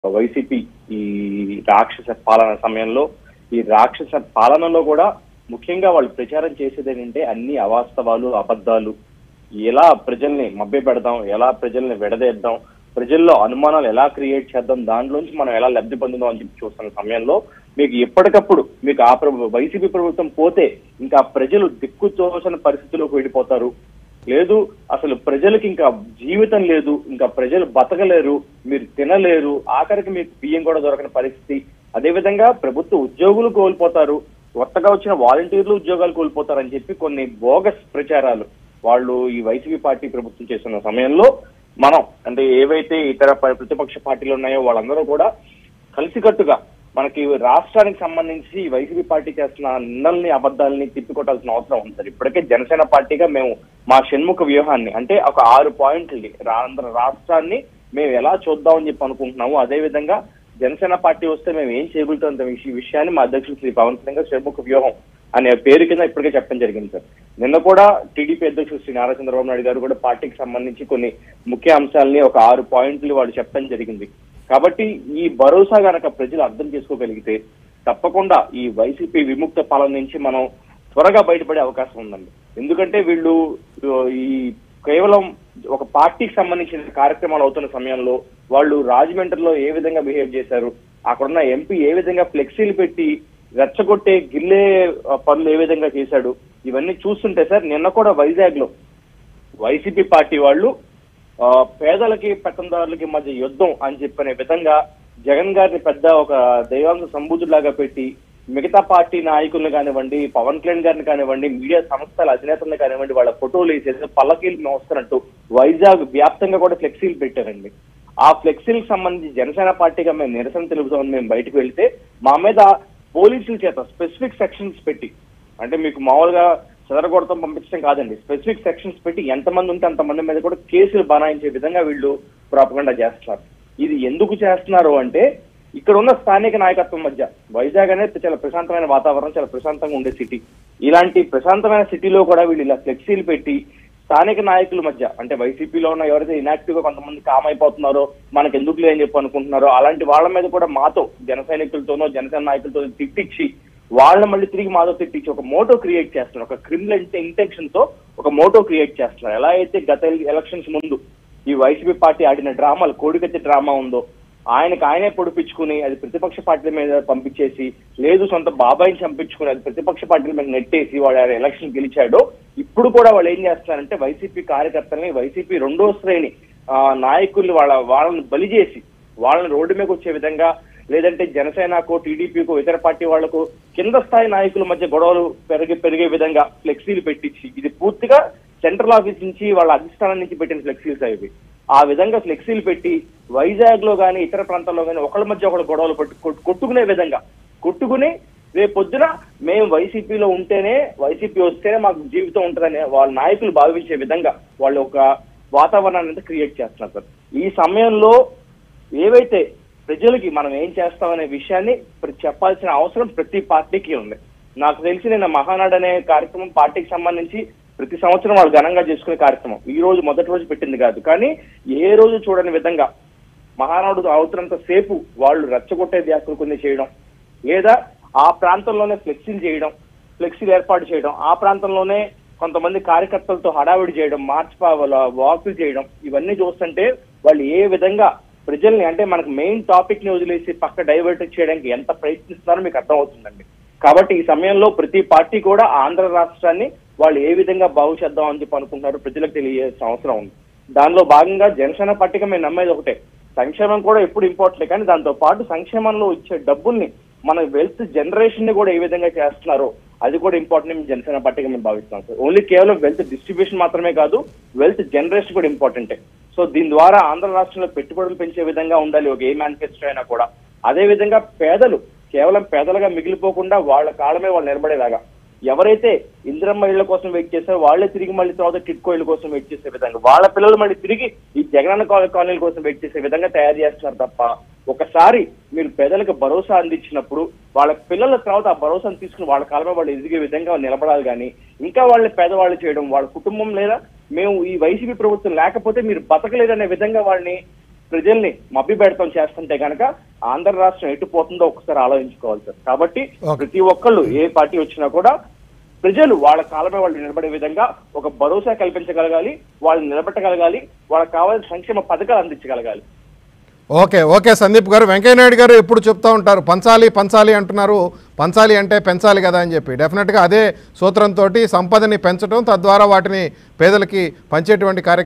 YCP ఈ రాక్షస పాలన సమయంలో ఈ రాక్షస పాలనలో కూడా ముఖ్యంగా వాళ్ళు ప్రచారం చేసేది ఏంటంటే అన్ని అవాస్తవాలు అబద్ధాలు ఎలా ప్రజల్ని మభ్య పెడదాం ఎలా ప్రజల్ని విడదీద్దాం ప్రజల్లో అనుమానాలు ఎలా క్రియేట్ చేద్దాం దాంట్లోంచి మనం ఎలా లబ్ధి పొందుదాం అని చెప్పి చూస్తున్న సమయంలో మీకు ఎప్పటికప్పుడు మీకు ఆ ప్రభు వైసీపీ ప్రభుత్వం పోతే ఇంకా ప్రజలు దిక్కు తోచని పరిస్థితిలోకి వెళ్ళిపోతారు లేదు అసలు ప్రజలకి ఇంకా జీవితం లేదు ఇంకా ప్రజలు బతకలేరు మీరు తినలేరు ఆఖరికి మీకు బియ్యం కూడా దొరకని పరిస్థితి అదేవిధంగా ప్రభుత్వ ఉద్యోగులు కోల్పోతారు కొత్తగా వచ్చిన వాలంటీర్లు ఉద్యోగాలు కోల్పోతారని చెప్పి కొన్ని బోగస్ ప్రచారాలు వాళ్ళు ఈ వైసీపీ పార్టీ ప్రభుత్వం చేస్తున్న సమయంలో మనం అంటే ఏవైతే ఇతర ప- ప్రతిపక్ష పార్టీలు ఉన్నాయో వాళ్ళందరూ కూడా కలిసికట్టుగా మనకి రాష్ట్రానికి సంబంధించి ఈ వైసీపీ పార్టీ చేస్తున్న నిందల్ని అబద్ధాలని తిప్పికొట్టాల్సిన అవసరం ఉంది సార్ ఇప్పటికే జనసేన పార్టీగా మేము మా షణ్ముఖ వ్యూహాన్ని అంటే ఒక ఆరు పాయింట్లు ఆంధ్ర రాష్ట్రాన్ని మేము ఎలా చూద్దామని చెప్పి అనుకుంటున్నాము అదే విధంగా జనసేన పార్టీ వస్తే మేము ఏం చేయగలుగుతాం ఈ విషయాన్ని మా అధ్యక్షులు శ్రీ పవన్ కళ్యాణ్ గారు షణ్ముఖ వ్యూహం అనే పేరు కింద ఇప్పటికే చెప్పడం జరిగింది సార్ నిన్న కూడా టీడీపీ అధ్యక్షుడు శ్రీ నారా చంద్రబాబు నాయుడు గారు కూడా పార్టీకి సంబంధించి కొన్ని ముఖ్య అంశాలని ఒక ఆరు పాయింట్లు వాళ్ళు చెప్పడం జరిగింది కాబట్టి ఈ భరోసా గనక ప్రజలు అర్థం చేసుకోగలిగితే తప్పకుండా ఈ వైసీపీ విముక్త పాలన నుంచి మనం త్వరగా బయటపడే అవకాశం ఉందండి ఎందుకంటే వీళ్ళు ఆ, ఈ కేవలం ఒక పార్టీకి సంబంధించిన కార్యక్రమాలు అవుతున్న సమయంలో వాళ్ళు రాజమండ్రిలో ఏ విధంగా బిహేవ్ చేశారు అక్కడున్న ఎంపీ ఏ విధంగా ఫ్లెక్సీలు పెట్టి రెచ్చగొట్టే గిల్లే ఆ, పనులు ఏ విధంగా చేశాడు ఇవన్నీ చూస్తుంటే సార్ నిన్న కూడా వైజాగ్ లో వైసీపీ పార్టీ వాళ్ళు ఆ, పేదలకి పెత్తందారులకి మధ్య యుద్ధం అని చెప్పిన విధంగా జగన్ గారిని పెద్ద ఒక దైవాంశ సంబూతులాగా పెట్టి మిగతా పార్టీ నాయకుల్ని కానివ్వండి పవన్ కళ్యాణ్ గారిని కానివ్వండి మీడియా సంస్థల అధినేతలను కానివ్వండి వాళ్ళ ఫోటోలు వేసేసి పల్లకీలు మోస్తున్నట్టు వైజాగ్ వ్యాప్తంగా కూడా ఫ్లెక్సీలు పెట్టారండి ఆ ఫ్లెక్సీలకు సంబంధించి జనసేన పార్టీగా మేము నిరసన తెలుపుతామని మేము బయటకు వెళ్తే మా మీద పోలీసుల చేత స్పెసిఫిక్ సెక్షన్స్ పెట్టి అంటే మీకు మామూలుగా చెదరగొడతాం పంపించడం కాదండి స్పెసిఫిక్ సెక్షన్స్ పెట్టి ఎంతమంది ఉంటే అంతమంది మీద కూడా కేసులు బనాయించే విధంగా వీళ్ళు ప్రాపగండా చేస్తున్నారు ఇది ఎందుకు చేస్తున్నారు అంటే ఇక్కడ ఉన్న స్థానిక నాయకత్వం మధ్య వైజాగ్ అనేది చాలా ప్రశాంతమైన వాతావరణం చాలా ప్రశాంతంగా ఉండే సిటీ ఇలాంటి ప్రశాంతమైన సిటీలో కూడా వీళ్ళు ఇలా ఫ్లెక్సీలు పెట్టి స్థానిక నాయకుల మధ్య అంటే వైసీపీలో ఉన్న ఎవరైతే ఇనాక్టివ్ గా కొంతమంది కామ్ అయిపోతున్నారో మనకు ఎందుకులే అని చెప్పి అనుకుంటున్నారో అలాంటి వాళ్ళ మీద కూడా మాతో జన సైనికులతోనో జనసేన నాయకులతో తిట్టించి వాళ్ళని మళ్ళీ తిరిగి మాతో తిట్టించి ఒక మోటో క్రియేట్ చేస్తున్నారు ఒక క్రిమినల్ ఇంటెన్షన్ తో ఒక మోటో క్రియేట్ చేస్తున్నారు ఎలా అయితే గత ఎలక్షన్స్ ముందు ఈ వైసీపీ పార్టీ ఆడిన డ్రామాలు కోడికత్తి డ్రామా ఉందో ఆయనకు ఆయనే పొడిపించుకుని అది ప్రతిపక్ష పార్టీల మీద పంపించేసి లేదు సొంత బాబాయిని చంపించుకుని అది ప్రతిపక్ష పార్టీల మీద నెట్టేసి వాడు ఆయన ఎలక్షన్ గెలిచాడో ఇప్పుడు కూడా వాళ్ళు ఏం చేస్తున్నారంటే వైసీపీ కార్యకర్తల్ని వైసీపీ రెండో శ్రేణి ఆ, నాయకుల్ని వాళ్ళ వాళ్ళని బలి చేసి వాళ్ళని రోడ్డు మీదకి వచ్చే విధంగా లేదంటే జనసేనకో టీడీపీకో ఇతర పార్టీ వాళ్లకు కింద స్థాయి నాయకుల మధ్య గొడవలు పెరిగి పెరిగే విధంగా ఫ్లెక్సీలు పెట్టించి ఇది పూర్తిగా సెంట్రల్ ఆఫీస్ నుంచి వాళ్ళ అధిష్టానం నుంచి పెట్టిన ఫ్లెక్సీలు అవి ఆ విధంగా ఫ్లెక్సీలు పెట్టి వైజాగ్ లో గానీ ఇతర ప్రాంతాల్లో గానీ ఒకళ్ళ మధ్య ఒకళ్ళు గొడవలు పట్టు కొట్టు- కొట్టుకునే విధంగా కొట్టుకుని రేపు పొద్దున మేము వైసీపీలో ఉంటేనే వైసీపీ వస్తేనే మాకు జీవితం ఉంటుందని వాళ్ళ నాయకులు భావించే విధంగా వాళ్ళు ఒక వాతావరణాన్ని అంతా క్రియేట్ చేస్తున్నారు సార్ ఈ సమయంలో ఏవైతే ప్రజలకి మనం ఏం చేస్తామనే విషయాన్ని ప్ర- చెప్పాల్సిన అవసరం ప్రతి పార్టీకి ఉంది నాకు తెలిసి నేను మహానాడు అనే కార్యక్రమం పార్టీకి సంబంధించి ప్రతి సంవత్సరం వాళ్ళు ఘనంగా చేసుకునే కార్యక్రమం ఈ రోజు మొదటి రోజు పెట్టింది కాదు కానీ ఏ రోజు చూడని విధంగా మహానాడు అవుతున్నంత సేపు వాళ్ళు రెచ్చగొట్టే వ్యాఖ్యలు కొన్ని చేయడం లేదా ఆ ప్రాంతంలోనే ఫ్లెక్సీలు చేయడం ఫ్లెక్సీలు ఏర్పాటు చేయడం ఆ ప్రాంతంలోనే కొంతమంది కార్యకర్తలతో హడావిడి చేయడం మార్చ్ వాకులు చేయడం ఇవన్నీ చూస్తుంటే వాళ్ళు ఏ విధంగా ప్రజల్ని అంటే మనకు మెయిన్ టాపిక్ ని వదిలేసి పక్క డైవర్ట్ చేయడానికి ఎంత ప్రయత్నిస్తున్నారో మీకు అర్థమవుతుందండి కాబట్టి ఈ సమయంలో ప్రతి పార్టీ కూడా ఆంధ్ర రాష్ట్రాన్ని వాళ్ళు ఏ విధంగా బాగు చేద్దాం అని చెప్పి అనుకుంటున్నారు ప్రజలకు తెలియాల్సిన అవసరం ఉంది దానిలో భాగంగా జనసేన పార్టీగా మేము నమ్మేది ఒకటే సంక్షేమం కూడా ఎప్పుడు ఇంపార్టెంట్ కానీ దాంతో పాటు సంక్షేమంలో వచ్చే డబ్బుల్ని మన వెల్త్ జనరేషన్ ని కూడా ఏ విధంగా చేస్తున్నారో అది కూడా ఇంపార్టెంట్ మేము జనసేన పార్టీగా మేము భావిస్తున్నాం సార్ ఓన్లీ కేవలం వెల్త్ డిస్ట్రిబ్యూషన్ మాత్రమే కాదు వెల్త్ జనరేషన్ కూడా ఇంపార్టెంటే సో దీని ద్వారా ఆంధ్ర రాష్ట్రంలో పెట్టుబడులు పెంచే విధంగా ఉండాలి ఒక ఏ మేనిఫెస్టో అయినా కూడా అదే విధంగా పేదలు కేవలం పేదలుగా మిగిలిపోకుండా వాళ్ళ కాళ్ళమే వాళ్ళు నిలబడేలాగా ఎవరైతే ఇందిరమ్మ ఇళ్ల కోసం వెయిట్ చేస్తారో వాళ్ళే తిరిగి మళ్ళీ తర్వాత టిట్కో ఇళ్ల కోసం వెయిట్ చేసే విధంగా వాళ్ళ పిల్లలు మళ్ళీ తిరిగి ఈ జగనన్న కాల- కాలనీల కోసం వెయిట్ చేసే విధంగా తయారు చేస్తున్నారు తప్ప ఒకసారి మీరు పేదలకు భరోసా అందించినప్పుడు వాళ్ళ పిల్లల తర్వాత ఆ భరోసాను తీసుకుని వాళ్ళ కాలమే వాళ్ళు ఎదిగే విధంగా నిలబడాలి కానీ ఇంకా వాళ్ళని పేదవాళ్ళు చేయడం వాళ్ళ కుటుంబం లేదా మేము ఈ వైసీపీ ప్రభుత్వం లేకపోతే మీరు బతకలేదనే విధంగా వాళ్ళని ప్రజల్ని మభ్య పెడతాం చేస్తుంటే గనక ఆంధ్ర రాష్ట్రం ఎటు పోతుందో ఒకసారి ఆలోచించుకోవాలి సార్ కాబట్టి Okay. ప్రతి ఒక్కళ్ళు ఏ పార్టీ వచ్చినా కూడా ప్రజలు వాళ్ళ కాలమే వాళ్ళు నిలబడే విధంగా ఒక భరోసా కల్పించగలగాలి వాళ్ళు నిలబెట్టగలగాలి వాళ్ళకి కావాల్సిన సంక్షేమ పథకాలు అందించగలగాలి ఓకే ఓకే సందీప్ గారు వెంకయ్యనాయుడు గారు ఎప్పుడు చెప్తూ ఉంటారు పంచాలి పంచాలి అంటున్నారు పంచాలి అంటే పెంచాలి కదా అని చెప్పి డెఫినెట్గా అదే సూత్రంతో సంపదని పెంచడం తద్వారా వాటిని పేదలకి పంచేటువంటి కార్యక్రమం